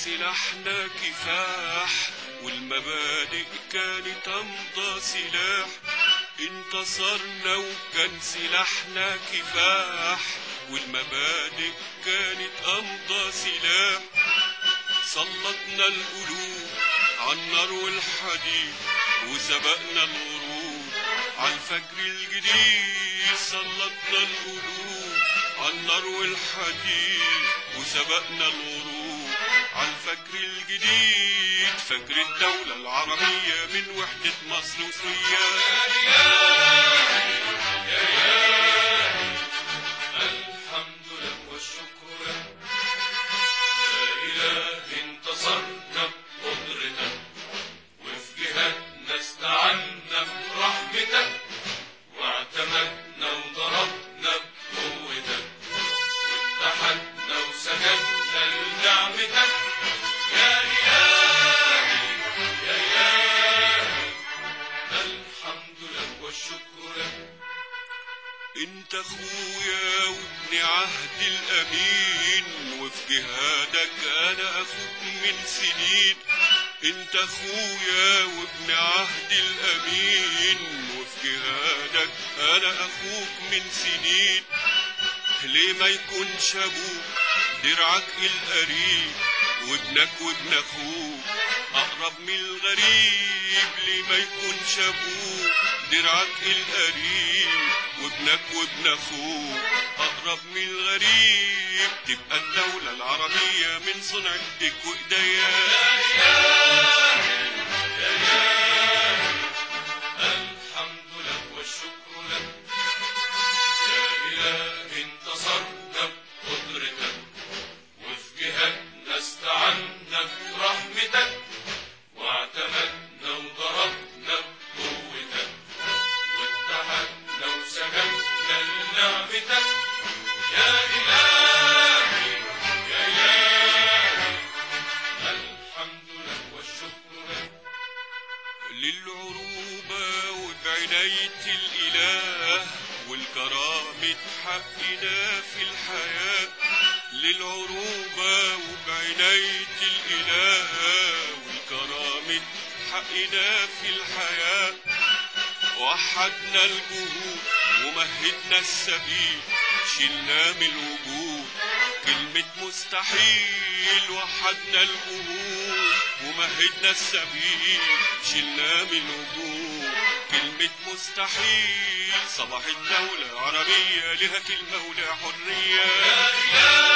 سلاحنا كفاح والمبادئ كانت أمضى سلاح انتصرنا وكان سلاحنا كفاح والمبادئ كانت أمضى سلاح سلطنا القلوب عالنار والحديد وسبقنا الورود عالفجر الجديد سلطنا القلوب عالنار والحديد وسبقنا الورود عالفجر الجديد فجر الدولة العربية من وحدة مصر وسوريا الحمد لك والشكر لك يا إله انتصرنا بقدرتك وفي جهادنا استعنا برحمتك واعتمدنا وضربنا بقوتك واتحدنا وسجدنا لنعمتك يا إلهي يا إلهي الحمد لك والشكر لك انت اخويا وابن عهد الامين وفي جهادك انا اخوك من سنين انت اخويا وابن عهد الامين وفي جهادك انا اخوك من سنين ليه ما يكونش ابوك درعك القريب وابنك وابن اخوك اقرب من الغريب ليه ما يكونش ابوك درعك القريب وابنك وابن اخوك اقرب من الغريب تبقى الدولة العربية من صنع ايديك وايديا الحمد لك والشكر لك يا إله انتصرنا بقدرتك وفي جهادنا استعنا برحمتك واعتمدنا وضربنا بقوتك واتحدنا وسجدنا لنعمتك يا إلهي يا إلهي الحمد لك والشكر لك للعروبة وبعناية الإله والكرامة حقنا في الحياة للعروبة وبعناية الإله والكرامة حقنا في الحياة وحدنا الجهود ومهدنا السبيل شلنا من الوجود كلمة مستحيل وحدنا الجهود ومهدنا السبيل شلنا من الوجود كلمة مستحيل صباح الدولة العربية لها كلمة ولا حرية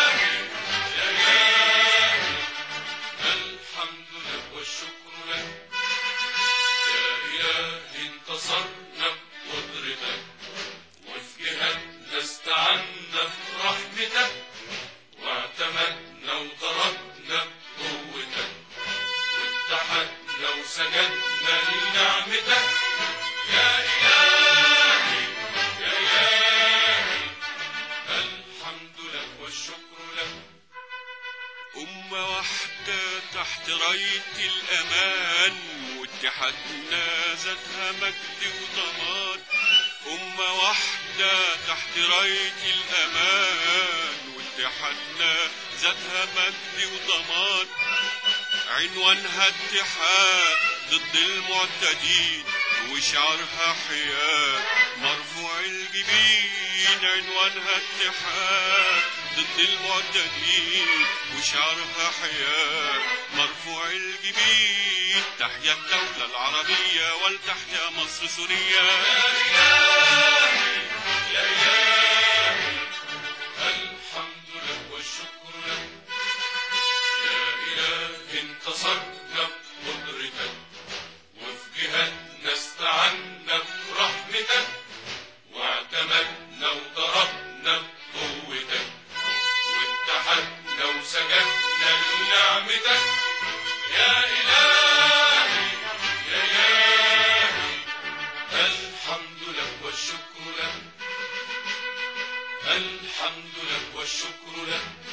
الحمد لك والشكر لك يا إله انتصرنا بقدرتك وفي جهادنا استعنا برحمتك واعتمدنا وضربنا بقوتك واتحدنا وسجدنا لنعمتك يا إلهي يا إلهي الحمد لك والشكر لك أمة واحدة تحت راية الأمان واتحادنا ذاتها مجد وضمان أمة واحدة تحت راية الأمان واتحادنا ذاتها مجد وضمان عنوانها اتحاد ضد المعتدين وشعارها حياد مرفوع الجبين عنوانها اتحاد ضد المعتدين وشعارها حياد مرفوع الجبين تحيا الدولة العربية ولتحيا مصر سوريا يا إلهي الحمد لك والشكر لك يا إله انتصرنا بقدرتك وفي جهادنا استعنا برحمتك واعتمدنا وضربنا بقوتك واتحدنا وسجدنا لنعمتك يا إلهي يا إلهي الحمد لك والشكر لك الحمد لك والشكر لك